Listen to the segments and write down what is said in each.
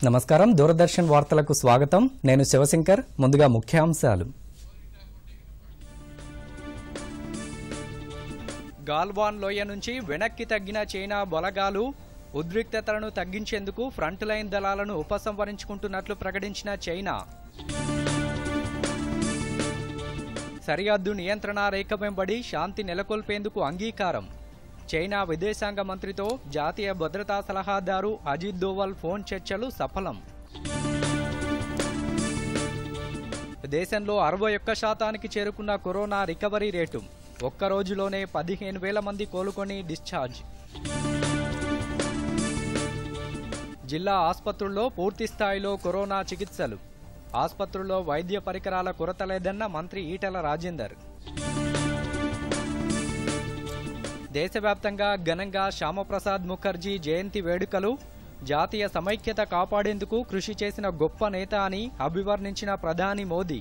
నమస్కారం దూరదర్శన్ వార్తలకు స్వాగతం నేను శివశంకర్ ముందుగా ముఖ్యాంశాలు గాల్వాన్ లోయ నుంచి వెనక్కి తగ్గిన చైనా బలగాలు ఉద్రిక్తతలను తగ్గించేందుకు ఫ్రంట్ లైన్ దళాలను ఉపసంహరించుకుంటున్నట్లు ప్రకటించిన చైనా సరిహద్దు నియంత్రణ రేఖ వెంబడి శాంతి నెలకొల్పేందుకు అంగీకారం చైనా విదేశాంగ మంత్రితో జాతీయ భద్రతా సలహాదారు అజిత్ దోవల్ ఫోన్ చర్చలు సఫలం దేశంలో అరవై ఒక్క శాతానికి చేరుకున్న కరోనా రికవరీ రేటు ఒక్క రోజులోనే పదిహేను వేల మంది కోలుకొని డిశ్చార్జ్ జిల్లా ఆసుపత్రుల్లో పూర్తి స్థాయిలో కరోనా చికిత్సలు ఆసుపత్రుల్లో వైద్య పరికరాల కొరత లేదన్న మంత్రి ఈటల రాజేందర్ దేశవ్యాప్తంగా ఘనంగా శ్యామప్రసాద్ ముఖర్జీ జయంతి వేడుకలు జాతీయ సమైక్యత కాపాడేందుకు కృషి చేసిన గొప్ప నేత అని అభివర్ణించిన ప్రధాని మోదీ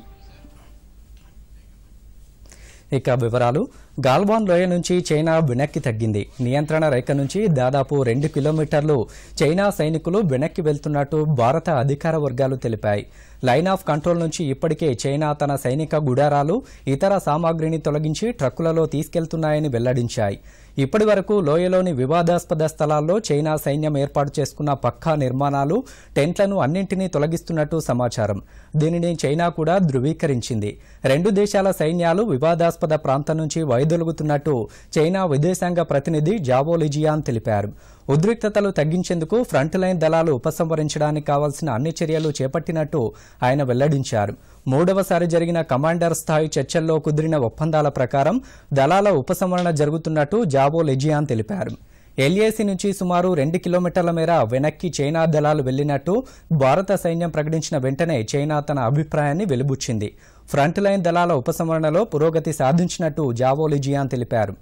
ఇక వివరాలు గాల్వాన్ లోయ నుంచి చైనా వెనక్కి తగ్గింది నియంత్రణ రేఖ నుంచి దాదాపు రెండు కిలోమీటర్లు చైనా సైనికులు వెనక్కి వెళ్తున్నట్టు భారత అధికార వర్గాలు తెలిపాయి లైన్ ఆఫ్ కంట్రోల్ నుంచి ఇప్పటికే చైనా తన సైనిక గుడారాలు ఇతర సామాగ్రిని తొలగించి ట్రక్కులలో తీసుకెళ్తున్నాయని వెల్లడించాయి ఇప్పటి వరకు లోయలోని వివాదాస్పద స్థలాల్లో చైనా సైన్యం ఏర్పాటు చేసుకున్న పక్కా నిర్మాణాలు టెంట్లను అన్నింటినీ తొలగిస్తున్నట్టు సమాచారం దీనిని చైనా కూడా ధృవీకరించింది రెండు దేశాల సైన్యాలు వివాదాస్పద ప్రాంతం నుంచి వైదొలుగుతున్నట్టు చైనా విదేశాంగ ప్రతినిధి జావో లిజియాన్ తెలిపారు ఉద్రిక్తతలు తగ్గించేందుకు ఫ్రంట్ లైన్ దళాలు ఉపసంహరించడానికి కావాల్సిన అన్ని చర్యలు చేపట్టినట్టు ఆయన వెల్లడించారు మూడవసారి జరిగిన కమాండర్ స్థాయి చర్చల్లో కుదిరిన ఒప్పందాల ప్రకారం దళాల ఉపసంహరణ జరుగుతున్నట్టు జావో లెజియాన్ తెలిపారు ఎల్ఏసీ నుంచి సుమారు రెండు కిలోమీటర్ల మేర వెనక్కి చైనా దళాలు వెళ్లినట్టు భారత సైన్యం ప్రకటించిన వెంటనే చైనా తన అభిప్రాయాన్ని వెలుబుచ్చింది ఫ్రంట్ లైన్ దళాల ఉపసంహరణలో పురోగతి సాధించినట్టు జావో లిజియాన్ తెలిపారు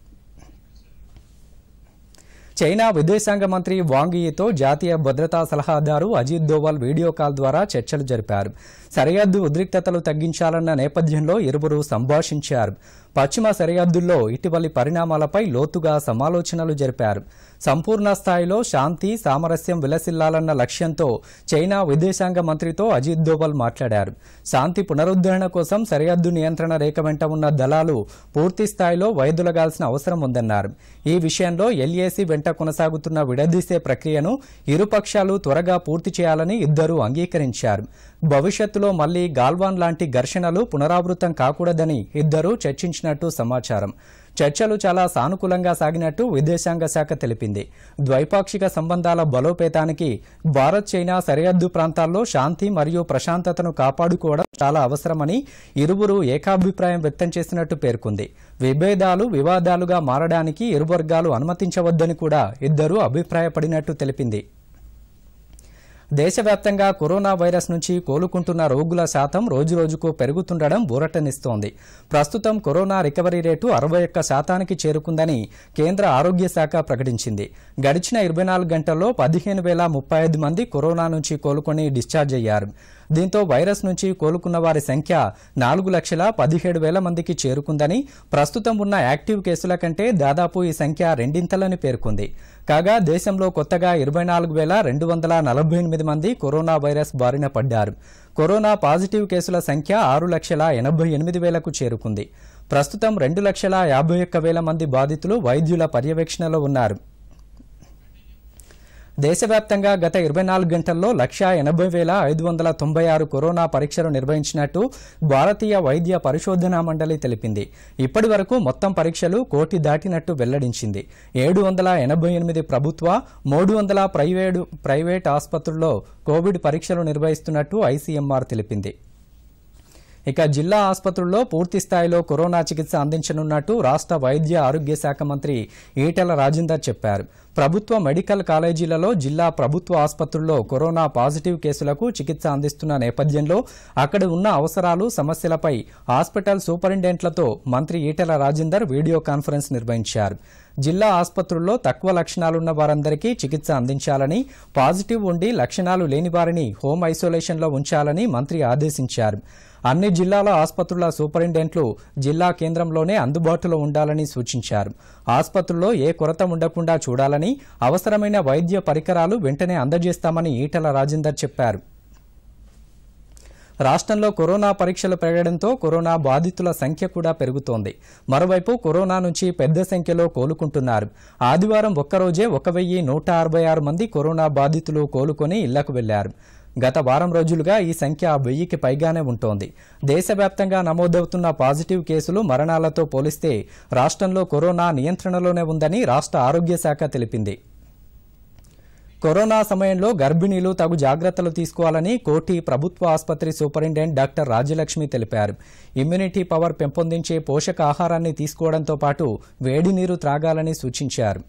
చైనా విదేశాంగ మంత్రి వాంగ్ యీతో జాతీయ భద్రతా సలహాదారు అజిత్ దోవల్ వీడియో కాల్ ద్వారా చర్చలు జరిపారు సరిహద్దు ఉద్రిక్తతలు తగ్గించాలన్న నేపథ్యంలో ఇరువురు సంభాషించారు పశ్చిమ సరిహద్దుల్లో ఇటీవలి పరిణామాలపై లోతుగా సమాలోచనలు జరిపారు సంపూర్ణ స్థాయిలో శాంతి సామరస్యం విలసిల్లాలన్న లక్ష్యంతో చైనా విదేశాంగ మంత్రితో అజిత్ దోవల్ మాట్లాడారు శాంతి పునరుద్ధరణ కోసం సరిహద్దు నియంత్రణ రేఖ వెంట ఉన్న దళాలు పూర్తి స్థాయిలో వైదొలగాల్సిన అవసరం ఉందన్నారు ఈ విషయంలో ఎల్ఏసీ వెంట కొనసాగుతున్న విడదీసే ప్రక్రియను ఇరుపక్షాలు త్వరగా పూర్తి చేయాలని ఇద్దరూ అంగీకరించారు భవిష్యత్తులో మళ్లీ గాల్వాన్ లాంటి ఘర్షణలు పునరావృతం కాకూడదని ఇద్దరూ చర్చించినట్టు సమాచారం చర్చలు చాలా సానుకూలంగా సాగినట్టు విదేశాంగ శాఖ తెలిపింది ద్వైపాక్షిక సంబంధాల బలోపేతానికి భారత్ చైనా సరిహద్దు ప్రాంతాల్లో శాంతి మరియు ప్రశాంతతను కాపాడుకోవడం చాలా అవసరమని ఇరువురు ఏకాభిప్రాయం వ్యక్తం చేసినట్టు పేర్కొంది విభేదాలు వివాదాలుగా మారడానికి ఇరు వర్గాలు అనుమతించవద్దని కూడా ఇద్దరూ అభిప్రాయపడినట్టు తెలిపింది దేశవ్యాప్తంగా కరోనా వైరస్ నుంచి కోలుకుంటున్న రోగుల శాతం రోజురోజుకు పెరుగుతుండడం ఊరటనిస్తోంది ప్రస్తుతం కరోనా రికవరీ రేటు అరవై ఒక్క శాతానికి చేరుకుందని కేంద్ర ఆరోగ్య శాఖ ప్రకటించింది గడిచిన ఇరవై నాలుగు గంటల్లో పదిహేను వేల ముప్పై ఐదు మంది కరోనా నుంచి కోలుకొని డిశ్చార్జ్ అయ్యారు దీంతో వైరస్ నుంచి కోలుకున్న వారి సంఖ్య నాలుగు లక్షల పదిహేడు వేల మందికి చేరుకుందని ప్రస్తుతం ఉన్న యాక్టివ్ కేసుల కంటే దాదాపు ఈ సంఖ్య రెండింతలని పేర్కొంది కాగా దేశంలో కొత్తగా ఇరవై నాలుగు వేల రెండు వందల నలభై ఎనిమిది మంది కరోనా వైరస్ బారిన పడ్డారు కరోనా పాజిటివ్ కేసుల సంఖ్య ఆరు లక్షల ఎనభై ఎనిమిది వేలకు చేరుకుంది ప్రస్తుతం రెండు లక్షల యాభై ఒక్క వేల మంది బాధితులు వైద్యుల పర్యవేక్షణలో ఉన్నారు దేశవ్యాప్తంగా గత ఇరవై నాలుగు గంటల్లో లక్షా ఎనభై వేల ఐదు వందల తొంభై ఆరు కరోనా పరీక్షలు నిర్వహించినట్టు భారతీయ వైద్య పరిశోధనా మండలి తెలిపింది ఇప్పటి వరకు మొత్తం పరీక్షలు కోటి దాటినట్టు వెల్లడించింది ఏడు వందల ఎనభై ఎనిమిది ప్రభుత్వ మూడు వందల ప్రైవేటు ప్రైవేట్ ఆసుపత్రుల్లో కోవిడ్ పరీక్షలు నిర్వహిస్తున్నట్టు ఐసీఎంఆర్ తెలిపింది ఇక జిల్లా ఆసుపత్రుల్లో పూర్తి స్థాయిలో కరోనా చికిత్స అందించనున్నట్టు రాష్ట్ర వైద్య ఆరోగ్య శాఖ మంత్రి ఈటెల రాజేందర్ చెప్పారు ప్రభుత్వ మెడికల్ కాలేజీలలో జిల్లా ప్రభుత్వ ఆసుపత్రుల్లో కరోనా పాజిటివ్ కేసులకు చికిత్స అందిస్తున్న నేపథ్యంలో అక్కడ ఉన్న అవసరాలు సమస్యలపై హాస్పిటల్ సూపరింటెండెంట్లతో మంత్రి ఈటెల రాజేందర్ వీడియో కాన్ఫరెన్స్ నిర్వహించారు జిల్లా ఆసుపత్రుల్లో తక్కువ లక్షణాలున్న వారందరికీ చికిత్స అందించాలని పాజిటివ్ ఉండి లక్షణాలు లేని వారిని హోమ్ ఐసోలేషన్లో ఉంచాలని మంత్రి ఆదేశించారు అన్ని జిల్లాల ఆసుపత్రుల సూపరింటెండెంట్లు జిల్లా కేంద్రంలోనే అందుబాటులో ఉండాలని సూచించారు ఆసుపత్రుల్లో ఏ కొరత ఉండకుండా చూడాలని చేయాలని అవసరమైన వైద్య పరికరాలు వెంటనే అందజేస్తామని ఈటల రాజేందర్ చెప్పారు రాష్ట్రంలో కరోనా పరీక్షలు పెరగడంతో కరోనా బాధితుల సంఖ్య కూడా పెరుగుతోంది మరోవైపు కరోనా నుంచి పెద్ద సంఖ్యలో కోలుకుంటున్నారు ఆదివారం ఒక్కరోజే ఒక వెయ్యి నూట అరవై ఆరు మంది కరోనా బాధితులు కోలుకొని ఇళ్లకు వెళ్లారు గత వారం రోజులుగా ఈ సంఖ్య వెయ్యికి పైగానే ఉంటోంది దేశవ్యాప్తంగా నమోదవుతున్న పాజిటివ్ కేసులు మరణాలతో పోలిస్తే రాష్ట్రంలో కరోనా నియంత్రణలోనే ఉందని రాష్ట్ర ఆరోగ్య శాఖ తెలిపింది కరోనా సమయంలో గర్భిణీలు తగు జాగ్రత్తలు తీసుకోవాలని కోటి ప్రభుత్వ ఆసుపత్రి సూపరింటెండెంట్ డాక్టర్ రాజ్యలక్ష్మి తెలిపారు ఇమ్యూనిటీ పవర్ పెంపొందించే పోషక ఆహారాన్ని తీసుకోవడంతో పాటు వేడి నీరు త్రాగాలని సూచించారు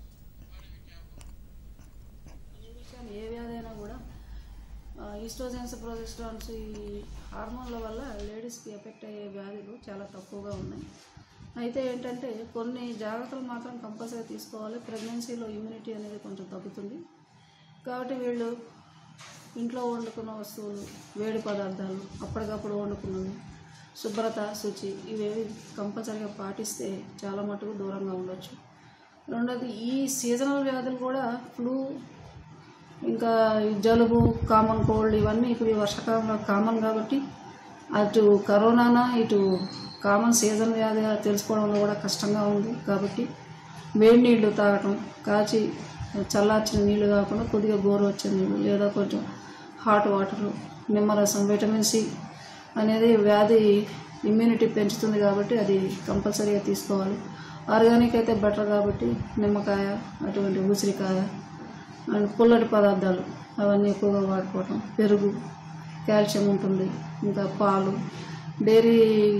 ఏ విషయం ఏ వ్యాధి అయినా కూడా ఈస్ట్రోజెన్స్ ప్రొజెస్ట్రాన్స్ ఈ హార్మోన్ల వల్ల లేడీస్కి ఎఫెక్ట్ అయ్యే వ్యాధులు చాలా తక్కువగా ఉన్నాయి అయితే ఏంటంటే కొన్ని జాగ్రత్తలు మాత్రం కంపల్సరీ తీసుకోవాలి ప్రెగ్నెన్సీలో ఇమ్యూనిటీ అనేది కొంచెం తగ్గుతుంది కాబట్టి వీళ్ళు ఇంట్లో వండుకున్న వస్తువులు వేడి పదార్థాలు అప్పటికప్పుడు వండుకున్నవి శుభ్రత శుచి ఇవేవి కంపల్సరీగా పాటిస్తే చాలా మటుకు దూరంగా ఉండొచ్చు రెండోది ఈ సీజనల్ వ్యాధులు కూడా ఫ్లూ ఇంకా ఈ జలుబు కామన్ కోల్డ్ ఇవన్నీ ఇప్పుడు ఈ వర్షాకాలంలో కామన్ కాబట్టి అటు కరోనానా ఇటు కామన్ సీజన్ వ్యాధి తెలుసుకోవడంలో కూడా కష్టంగా ఉంది కాబట్టి వేడి నీళ్లు తాగటం కాచి చల్లార్చిన నీళ్లు కాకుండా కొద్దిగా గోరువెచ్చని నీళ్ళు లేదా కొంచెం హాట్ వాటర్ నిమ్మరసం విటమిన్ సి అనేది వ్యాధి ఇమ్యూనిటీ పెంచుతుంది కాబట్టి అది కంపల్సరీగా తీసుకోవాలి ఆర్గానిక్ అయితే బెటర్ కాబట్టి నిమ్మకాయ అటువంటి ఉసిరికాయ అండ్ పుల్లటి పదార్థాలు అవన్నీ ఎక్కువగా వాడుకోవటం పెరుగు కాల్షియం ఉంటుంది ఇంకా పాలు డైరీ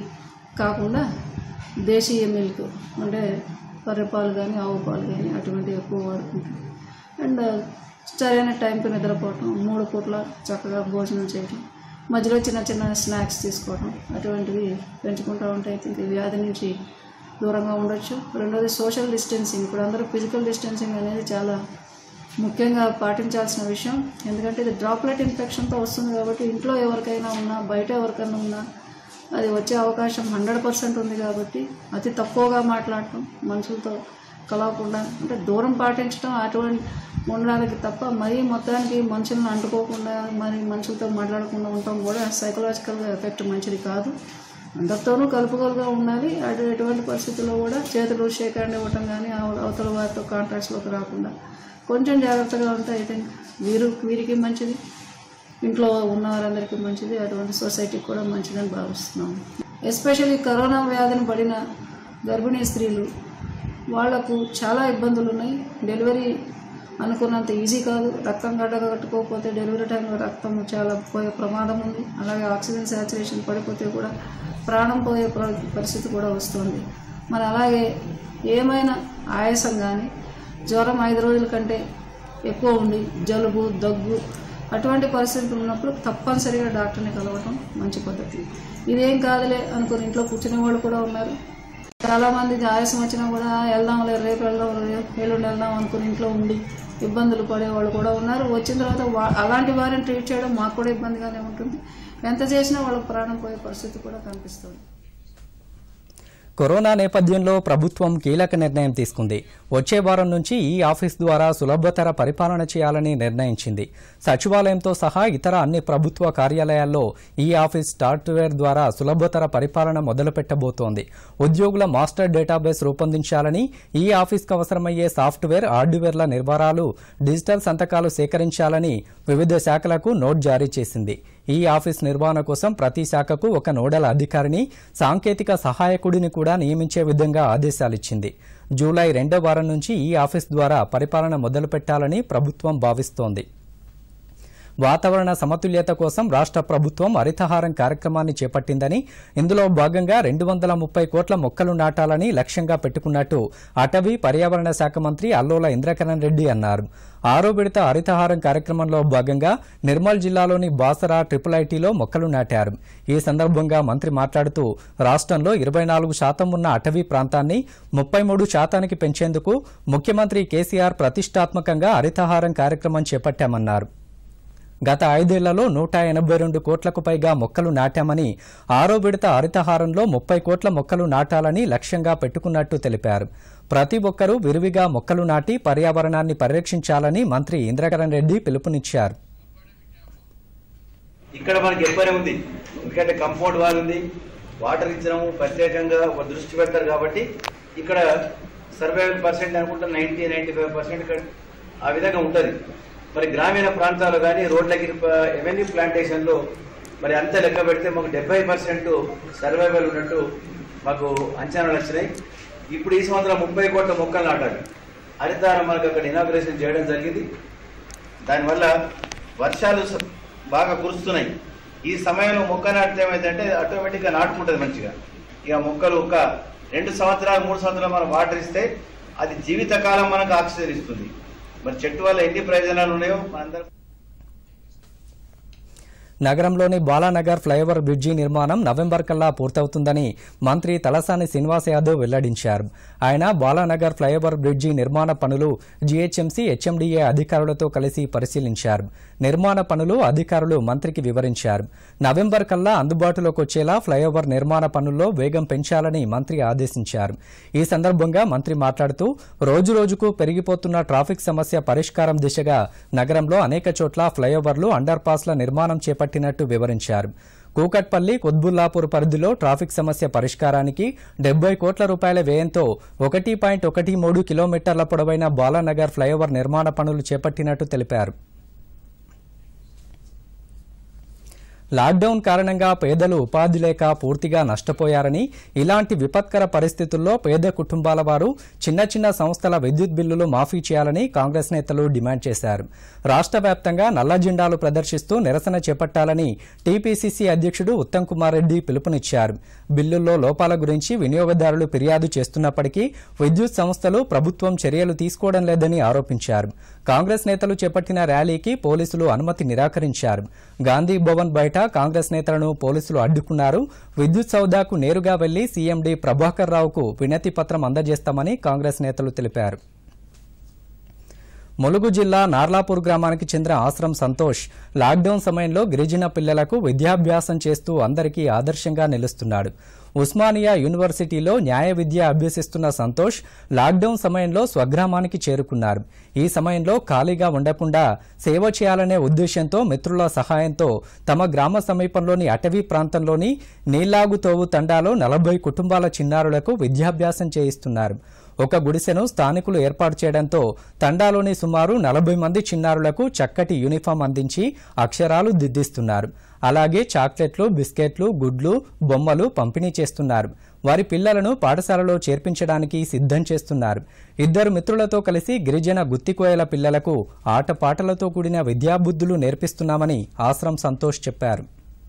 కాకుండా దేశీయ మిల్క్ అంటే బర్రె పాలు కానీ ఆవు పాలు కానీ అటువంటివి ఎక్కువ వాడుకుంటాం అండ్ సరైన టైంకి నిద్రపోవటం మూడు పూట్ల చక్కగా భోజనం చేయటం మధ్యలో చిన్న చిన్న స్నాక్స్ తీసుకోవటం అటువంటివి పెంచుకుంటూ ఉంటే అయితే ఇంక ఈ వ్యాధి నుంచి దూరంగా ఉండొచ్చు రెండోది సోషల్ డిస్టెన్సింగ్ ఇప్పుడు అందరూ ఫిజికల్ డిస్టెన్సింగ్ అనేది చాలా ముఖ్యంగా పాటించాల్సిన విషయం ఎందుకంటే ఇది డ్రాప్లెట్ ఇన్ఫెక్షన్తో వస్తుంది కాబట్టి ఇంట్లో ఎవరికైనా ఉన్నా బయట ఎవరికైనా ఉన్నా అది వచ్చే అవకాశం హండ్రెడ్ పర్సెంట్ ఉంది కాబట్టి అతి తక్కువగా మాట్లాడటం మనుషులతో కలవకుండా అంటే దూరం పాటించడం అటువంటి ఉండడానికి తప్ప మరీ మొత్తానికి మనుషులను అంటుకోకుండా మరి మనుషులతో మాట్లాడకుండా ఉండటం కూడా సైకలాజికల్గా ఎఫెక్ట్ మంచిది కాదు అందరితోనూ కలుపుకోలుగా ఉండాలి అటు ఎటువంటి పరిస్థితుల్లో కూడా చేతులు షేక్ హ్యాండ్ ఇవ్వటం కానీ అవ- అవతల వారితో కాంటాక్ట్స్లోకి రాకుండా కొంచెం జాగ్రత్తగా ఉంటే ఐ థింక్ వీరు వీరికి మంచిది ఇంట్లో ఉన్న వారందరికీ మంచిది అటువంటి సొసైటీకి కూడా మంచిదని భావిస్తున్నాం ఎస్పెషల్లీ కరోనా వ్యాధిని పడిన గర్భిణీ స్త్రీలు వాళ్లకు చాలా ఇబ్బందులు ఉన్నాయి డెలివరీ అనుకున్నంత ఈజీ కాదు రక్తం గడ్డగట్టుకోకపోతే డెలివరీ టైంలో రక్తం చాలా పోయే ప్రమాదం ఉంది అలాగే ఆక్సిజన్ శాచురేషన్ పడిపోతే కూడా ప్రాణం పోయే ప్ర- పరిస్థితి కూడా వస్తుంది మరి అలాగే ఏమైనా ఆయాసం కానీ జ్వరం ఐదు రోజుల కంటే ఎక్కువ ఉండి జలుబు దగ్గు అటువంటి పరిస్థితులు ఉన్నప్పుడు తప్పనిసరిగా డాక్టర్ని కలవటం మంచి పద్ధతి ఇదేం కాదులే అనుకుని ఇంట్లో కూర్చునే వాళ్ళు కూడా ఉన్నారు చాలా మంది ఆయాసం వచ్చినా కూడా వెళ్దాంలే రేపు వెళ్దాం రేపు ఎల్లుండి వెళ్దాం అనుకుని ఇంట్లో ఉండి ఇబ్బందులు పడేవాళ్ళు కూడా ఉన్నారు వచ్చిన తర్వాత వా- అలాంటి వారిని ట్రీట్ చేయడం మాకు కూడా ఇబ్బందిగానే ఉంటుంది ఎంత చేసినా వాళ్ళకి ప్రాణం పోయే పరిస్థితి కూడా కనిపిస్తుంది కరోనా నేపథ్యంలో ప్రభుత్వం కీలక నిర్ణయం తీసుకుంది వచ్చే వారం నుంచి ఈ ఆఫీస్ ద్వారా సులభతర పరిపాలన చేయాలని నిర్ణయించింది సచివాలయంతో సహా ఇతర అన్ని ప్రభుత్వ కార్యాలయాల్లో ఈ ఆఫీస్ సాఫ్ట్వేర్ ద్వారా సులభతర పరిపాలన మొదలుపెట్టబోతోంది ఉద్యోగుల మాస్టర్ డేటాబేస్ రూపొందించాలని ఈ ఆఫీస్కు అవసరమయ్యే సాఫ్ట్వేర్ హార్డ్వేర్ల నిర్వహణలు డిజిటల్ సంతకాలు సేకరించాలని వివిధ శాఖలకు నోట్ జారీ చేసింది ఈ ఆఫీస్ నిర్వహణ కోసం ప్రతి శాఖకు ఒక నోడల్ అధికారిని సాంకేతిక సహాయకుడిని కూడా నియమించే విధంగా ఆదేశాలిచ్చింది జూలై రెండో వారం నుంచి ఈ ఆఫీస్ ద్వారా పరిపాలన మొదలుపెట్టాలని ప్రభుత్వం భావిస్తోంది వాతావరణ సమతుల్యత కోసం రాష్ట్ర ప్రభుత్వం హరితహారం కార్యక్రమాన్ని చేపట్టిందని ఇందులో భాగంగా రెండు వందల ముప్పై కోట్ల మొక్కలు నాటాలని లక్ష్యంగా పెట్టుకున్నట్టు అటవీ పర్యావరణ శాఖ మంత్రి అల్లోల ఇంద్రకరణ్ రెడ్డి అన్నారు ఆరో విడత హరితహారం కార్యక్రమంలో భాగంగా నిర్మల్ జిల్లాలోని బాసరా ట్రిపుల్ ఐటీలో మొక్కలు నాటారు ఈ సందర్భంగా మంత్రి మాట్లాడుతూ రాష్ట్రంలో ఇరవై నాలుగు శాతం ఉన్న అటవీ ప్రాంతాన్ని ముప్పై మూడు శాతానికి పెంచేందుకు ముఖ్యమంత్రి కేసీఆర్ ప్రతిష్టాత్మకంగా హరితహారం కార్యక్రమం చేపట్టామన్నారు గత ఐదేళ్లలో నూట ఎనభై రెండు కోట్లకు పైగా మొక్కలు నాటామని ఆరో విడత హరితహారంలో ముప్పై కోట్ల మొక్కలు నాటాలని లక్ష్యంగా పెట్టుకున్నట్టు తెలిపారు ప్రతి ఒక్కరూ విరివిగా మొక్కలు నాటి పర్యావరణాన్ని పరిరక్షించాలని మంత్రి ఇంద్రకరణ్ రెడ్డి పిలుపునిచ్చారు ఇక్కడ మనకి ఎక్కువనే ఉంది ఎందుకంటే కంపౌండ్ వాల్ ఉంది వాటర్ ఇచ్చినాము ప్రత్యేకంగా ఒక దృష్టి పెడతారు కాబట్టి ఇక్కడ సర్వైవల్ పర్సెంట్ అనుకుంటా నైన్టీ నైన్టీ ఫైవ్ పర్సెంట్ ఇక్కడ ఆ విధంగా ఉంటుంది మరి గ్రామీణ ప్రాంతాలు కానీ రోడ్లకి ఎవెన్యూ ప్లాంటేషన్లో మరి అంత లెక్క పెడితే మాకు డెబ్బై పర్సెంట్ సర్వైవల్ ఉన్నట్టు మాకు అంచనాలు వచ్చినాయి ఇప్పుడు ఈ సంవత్సరం ముప్పై కోట్ల మొక్కలు నాటాలి హరితారం మనకు అక్కడ ఇనాగ్రేషన్ చేయడం జరిగింది దానివల్ల వర్షాలు స- బాగా కురుస్తున్నాయి ఈ సమయంలో మొక్క నాటితే ఏమైందంటే ఆటోమేటిక్గా నాటుకుంటుంది మంచిగా ఇక మొక్కలు ఒక రెండు సంవత్సరాలు మూడు సంవత్సరాలు మనం వాటర్ ఇస్తే అది జీవితకాలం మనకు ఆక్సిజన్ ఇస్తుంది మరి చెట్టు వల్ల ఎన్ని ప్రయోజనాలు ఉన్నాయో మనందరం నగరంలోని బాలానగర్ ఫ్లైఓవర్ బ్రిడ్జి నిర్మాణం నవంబర్ కల్లా పూర్తవుతుందని మంత్రి తలసాని శ్రీనివాస్ యాదవ్ వెల్లడించారు ఆయన బాలానగర్ ఫ్లైఓవర్ బ్రిడ్జి నిర్మాణ పనులు జీహెచ్ఎంసీ హెచ్ఎండిఏ అధికారులతో కలిసి పరిశీలించారు నిర్మాణ పనులు అధికారులు మంత్రికి వివరించారు నవంబర్ కల్లా అందుబాటులోకి వచ్చేలా ఫ్లైఓవర్ నిర్మాణ పనుల్లో వేగం పెంచాలని మంత్రి ఆదేశించారు ఈ సందర్భంగా మంత్రి మాట్లాడుతూ రోజురోజుకు పెరిగిపోతున్న ట్రాఫిక్ సమస్య పరిష్కారం దిశగా నగరంలో అనేక చోట్ల ఫ్లైఓవర్లు అండర్ పాస్ల నిర్మాణం చేపట్టినట్టు వివరించారు కూకట్పల్లి కుత్బుల్లాపూర్ పరిధిలో ట్రాఫిక్ సమస్య పరిష్కారానికి డెబ్బై కోట్ల రూపాయల వ్యయంతో ఒకటి పాయింట్ ఒకటి మూడు కిలోమీటర్ల పొడవైన బాలానగర్ ఫ్లైఓవర్ నిర్మాణ పనులు చేపట్టినట్టు తెలిపారు లాక్డౌన్ కారణంగా పేదలు ఉపాధి లేక పూర్తిగా నష్టపోయారని ఇలాంటి విపత్కర పరిస్థితుల్లో పేద కుటుంబాల వారు చిన్న చిన్న సంస్థల విద్యుత్ బిల్లులు మాఫీ చేయాలని కాంగ్రెస్ నేతలు డిమాండ్ చేశారు రాష్ట్ర వ్యాప్తంగా నల్ల జెండాలు ప్రదర్శిస్తూ నిరసన చేపట్టాలని టీపీసీసీ అధ్యక్షుడు ఉత్తమ్ కుమార్ రెడ్డి పిలుపునిచ్చారు బిల్లుల్లో లోపాల గురించి వినియోగదారులు ఫిర్యాదు చేస్తున్నప్పటికీ విద్యుత్ సంస్థలు ప్రభుత్వం చర్యలు తీసుకోవడం లేదని ఆరోపించారు కాంగ్రెస్ నేతలు చేపట్టిన ర్యాలీకి పోలీసులు అనుమతి నిరాకరించారు గాంధీ భవన్ బయట కాంగ్రెస్ నేతలను పోలీసులు అడ్డుకున్నారు విద్యుత్ సౌదాకు నేరుగా వెళ్లి సీఎండీ ప్రభాకర్ రావుకు వినతి పత్రం అందజేస్తామని కాంగ్రెస్ నేతలు తెలిపారు ములుగు జిల్లా నార్లాపూర్ గ్రామానికి చెందిన ఆశ్రమ్ సంతోష్ లాక్డౌన్ సమయంలో గిరిజన పిల్లలకు విద్యాభ్యాసం చేస్తూ అందరికీ ఆదర్శంగా నిలుస్తున్నాడు ఉస్మానియా యూనివర్సిటీలో న్యాయ విద్య అభ్యసిస్తున్న సంతోష్ లాక్డౌన్ సమయంలో స్వగ్రామానికి చేరుకున్నారు ఈ సమయంలో ఖాళీగా ఉండకుండా సేవ చేయాలనే ఉద్దేశంతో మిత్రుల సహాయంతో తమ గ్రామ సమీపంలోని అటవీ ప్రాంతంలోని నీలాగుతోవు తండాలో నలభై కుటుంబాల చిన్నారులకు విద్యాభ్యాసం చేయిస్తున్నారు ఒక గుడిసెను స్థానికులు ఏర్పాటు చేయడంతో తండాలోని సుమారు నలభై మంది చిన్నారులకు చక్కటి యూనిఫామ్ అందించి అక్షరాలు దిద్దిస్తున్నారు అలాగే చాక్లెట్లు బిస్కెట్లు గుడ్లు బొమ్మలు పంపిణీ చేస్తున్నారు వారి పిల్లలను పాఠశాలలో చేర్పించడానికి సిద్ధం చేస్తున్నారు ఇద్దరు మిత్రులతో కలిసి గిరిజన గుత్తికోయల పిల్లలకు ఆటపాటలతో కూడిన విద్యాబుద్ధులు నేర్పిస్తున్నామని ఆశ్రమ్ సంతోష్ చెప్పారు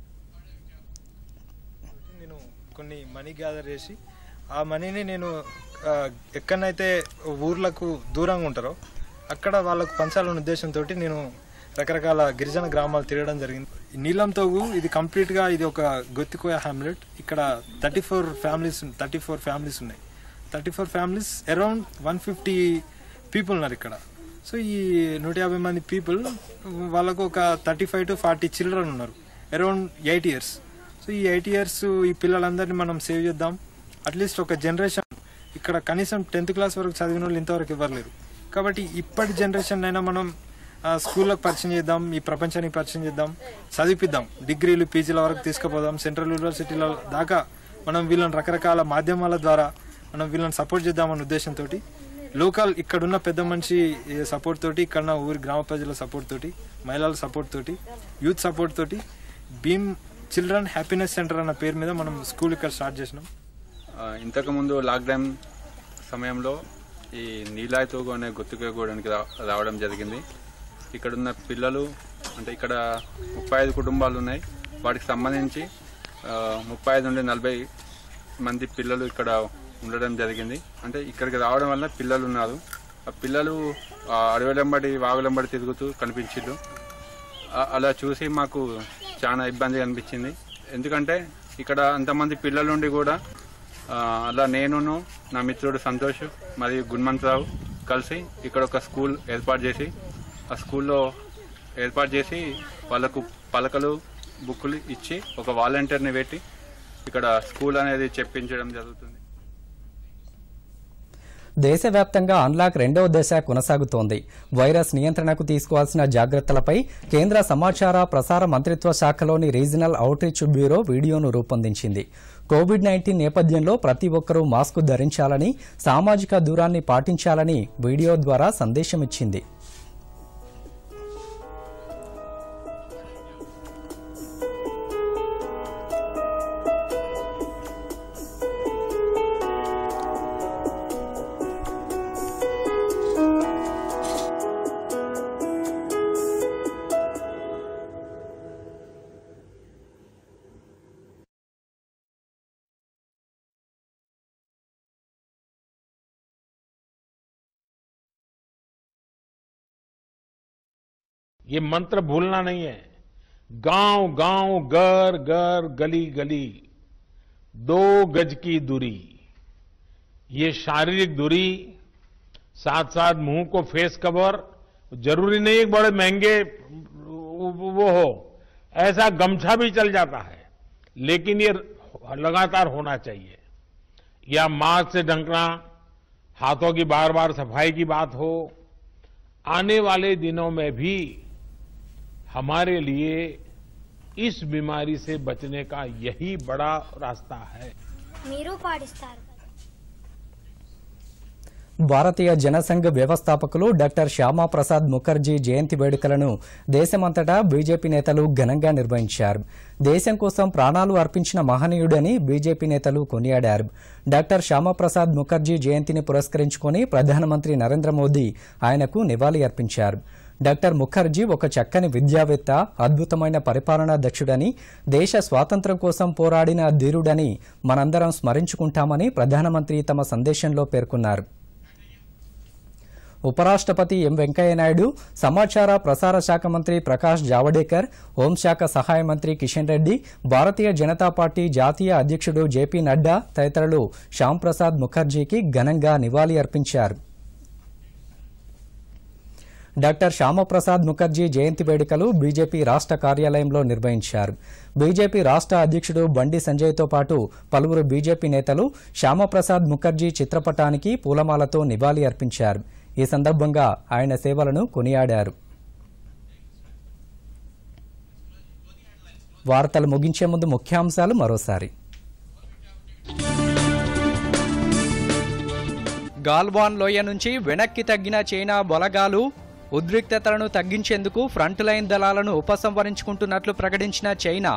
నేను కొన్ని మనీ గ్యాదర్ చేసి ఆ మనీని నేను ఆ, ఎక్కడనైతే ఊర్లకు దూరంగా ఉంటారో అక్కడ వాళ్ళకు పంచాలనే ఉద్దేశంతో నేను రకరకాల గిరిజన గ్రామాలు తిరగడం జరిగింది ఈ నీలంతోగు ఇది కంప్లీట్గా ఇది ఒక గొత్తికోయ హ్యామ్లెట్ ఇక్కడ thirty four families thirty four families ఉన్నాయి thirty four families around one fifty people ఉన్నారు ఇక్కడ సో ఈ నూట యాభై మంది పీపుల్ వాళ్ళకు ఒక thirty five to forty children ఉన్నారు అరౌండ్ ఎయిట్ ఇయర్స్ సో ఈ ఎయిట్ ఇయర్స్ ఈ పిల్లలందరినీ మనం సేవ్ చేద్దాం అట్లీస్ట్ ఒక జనరేషన్ ఇక్కడ కనీసం టెన్త్ క్లాస్ వరకు చదివిన వాళ్ళు ఇంతవరకు ఇవ్వలేరు కాబట్టి ఇప్పటి జనరేషన్ అయినా మనం ఆ, స్కూళ్ళకు పరిచయం చేద్దాం ఈ ప్రపంచానికి పరిచయం చేద్దాం చదివిపిద్దాం డిగ్రీలు పీజీల వరకు తీసుకుపోదాం సెంట్రల్ యూనివర్సిటీల దాకా మనం వీళ్ళని రకరకాల మాధ్యమాల ద్వారా మనం వీళ్ళని సపోర్ట్ చేద్దామన్న ఉద్దేశంతో లోకల్ ఇక్కడున్న పెద్ద మనిషి సపోర్ట్ తోటి ఇక్కడ ఉన్న ఊరి గ్రామ ప్రజల సపోర్ట్ తోటి మహిళల సపోర్ట్ తోటి యూత్ సపోర్ట్ తోటి భీమ్ చిల్డ్రన్ హ్యాపీనెస్ సెంటర్ అన్న పేరు మీద మనం స్కూల్ ఇక్కడ స్టార్ట్ చేసినాం ఆ, ఇంతకుముందు లాక్డౌన్ సమయంలో ఈ నీలాయితోగు అనే గుర్తుకోవడానికి రా రావడం జరిగింది ఇక్కడ ఉన్న పిల్లలు అంటే ఇక్కడ ముప్పై ఐదు కుటుంబాలు ఉన్నాయి వాటికి సంబంధించి ఆ, ముప్పై ఐదు నుండి నలభై మంది పిల్లలు ఇక్కడ ఉండడం జరిగింది అంటే ఇక్కడికి రావడం వల్ల పిల్లలు ఉన్నారు ఆ పిల్లలు ఆ, అడవులంబడి వాగులంబడి తిరుగుతూ కనిపించిండ్రు ఆ- అలా చూసి మాకు చాలా ఇబ్బంది అనిపించింది ఎందుకంటే ఇక్కడ అంతమంది పిల్లల నుండి కూడా ఆ, అలా నేనును నా మిత్రుడు సంతోష్ మరియు గుణమంతరావు కలిసి ఇక్కడ ఒక స్కూల్ ఏర్పాటు చేసి ఆ స్కూల్లో ఏర్పాటు చేసి వాళ్ళకు పలకలు బుక్కులు ఇచ్చి ఒక వాలంటీర్ని పెట్టి ఇక్కడ స్కూల్ అనేది చెప్పించడం జరుగుతుంది దేశవ్యాప్తంగా అన్లాక్ రెండవ దశ కొనసాగుతోంది వైరస్ నియంత్రణకు తీసుకోవాల్సిన జాగ్రత్తలపై కేంద్ర సమాచార ప్రసార మంత్రిత్వ శాఖలోని రీజనల్ అవుట్రీచ్ బ్యూరో వీడియోను రూపొందించింది కోవిడ్ నైన్టీన్ నేపథ్యంలో ప్రతి ఒక్కరూ మాస్క్ ధరించాలని సామాజిక దూరాన్ని పాటించాలని వీడియో ద్వారా సందేశమిచ్చింది ये मंत्र भूलना नहीं है गांव गांव घर घर गली गली दो गज की दूरी ये शारीरिक दूरी साथ साथ मुंह को फेस कवर जरूरी नहीं है बड़े महंगे वो हो ऐसा गमछा भी चल जाता है लेकिन ये लगातार होना चाहिए या मास्क से ढंकना हाथों की बार बार सफाई की बात हो आने वाले दिनों में भी हमारे लिए इस बीमारी से बचने का यही बड़ा रास्ता है మీరు పాటిస్తారు కదా భారతీయ జనసంఘ్ వ్యవస్థాపకులు డాక్టర్ శ్యామా ప్రసాద్ ముఖర్జీ జయంతి వేడుకలను దేశమంతటా బీజేపీ నేతలు ఘనంగా నిర్వహించారు దేశం కోసం ప్రాణాలు అర్పించిన మహనీయుడని బీజేపీ నేతలు కొనియాడారు డాక్టర్ శ్యామాప్రసాద్ ముఖర్జీ జయంతిని పురస్కరించుకొని ప్రధానమంత్రి నరేంద్ర మోదీ ఆయనకు నివాళి అర్పించారు డాక్టర్ ముఖర్జీ ఒక చక్కని విద్యావేత్త అద్భుతమైన పరిపాలనా దక్షుడని దేశ స్వాతంత్ర్యం కోసం పోరాడిన ధీరుడని మనందరం స్మరించుకుంటామని ప్రధానమంత్రి తమ సందేశంలో పేర్కొన్నారు ఉపరాష్ట్రపతి ఎం వెంకయ్యనాయుడు సమాచార ప్రసార శాఖ మంత్రి ప్రకాష్ జావడేకర్ హోంశాఖ సహాయ మంత్రి కిషన్ రెడ్డి భారతీయ జనతా పార్టీ జాతీయ అధ్యక్షుడు జేపీ నడ్డా తదితరులు శ్యామ్ ప్రసాద్ ముఖర్జీకి ఘనంగా నివాళి అర్పించారు డాక్టర్ శ్యామప్రసాద్ ముఖర్జీ జయంతి వేడుకలు బీజేపీ రాష్ట్ర కార్యాలయంలో నిర్వహించారు బీజేపీ రాష్ట్ర అధ్యక్షుడు బండి సంజయ్తో పాటు పలువురు బీజేపీ నేతలు శ్యామప్రసాద్ ముఖర్జీ చిత్రపటానికి పూలమాలతో నివాళి అర్పించారు ఈ సందర్భంగా ఆయన సేవలను కొనియాడారు వార్తలు ముగించే ముందు ముఖ్యాంశాలు మరోసారి గాల్వాన్ లోయ నుంచి వెనక్కి తగ్గిన చైనా బలగాలు ఉద్రిక్తతలను తగ్గించేందుకు ఫ్రంట్ లైన్ దళాలను ఉపసంహరించుకుంటున్నట్లు ప్రకటించిన చైనా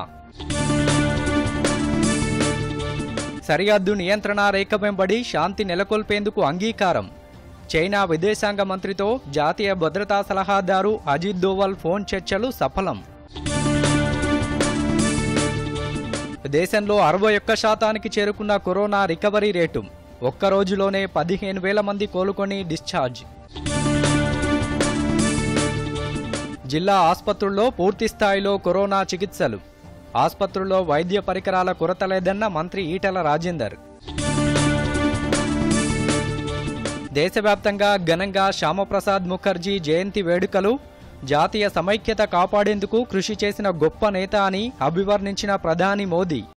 సరిహద్దు నియంత్రణ రేఖ వెంబడి శాంతి నెలకొల్పేందుకు అంగీకారం చైనా విదేశాంగ మంత్రితో జాతీయ భద్రతా సలహాదారు అజిత్ దోవల్ ఫోన్ చర్చలు సఫలం దేశంలో అరవై ఒక్క శాతానికి చేరుకున్న కరోనా రికవరీ రేటు ఒక్క రోజులోనే పదిహేను వేల మంది కోలుకొని డిశ్చార్జ్ జిల్లా ఆసుపత్రుల్లో పూర్తి స్థాయిలో కరోనా చికిత్సలు ఆసుపత్రుల్లో వైద్య పరికరాల కొరత లేదన్న మంత్రి ఈటల రాజేందర్ దేశవ్యాప్తంగా ఘనంగా శ్యామప్రసాద్ ముఖర్జీ జయంతి వేడుకలు జాతీయ సమైక్యత కాపాడేందుకు కృషి చేసిన గొప్ప నేత అని అభివర్ణించిన ప్రధాని మోదీ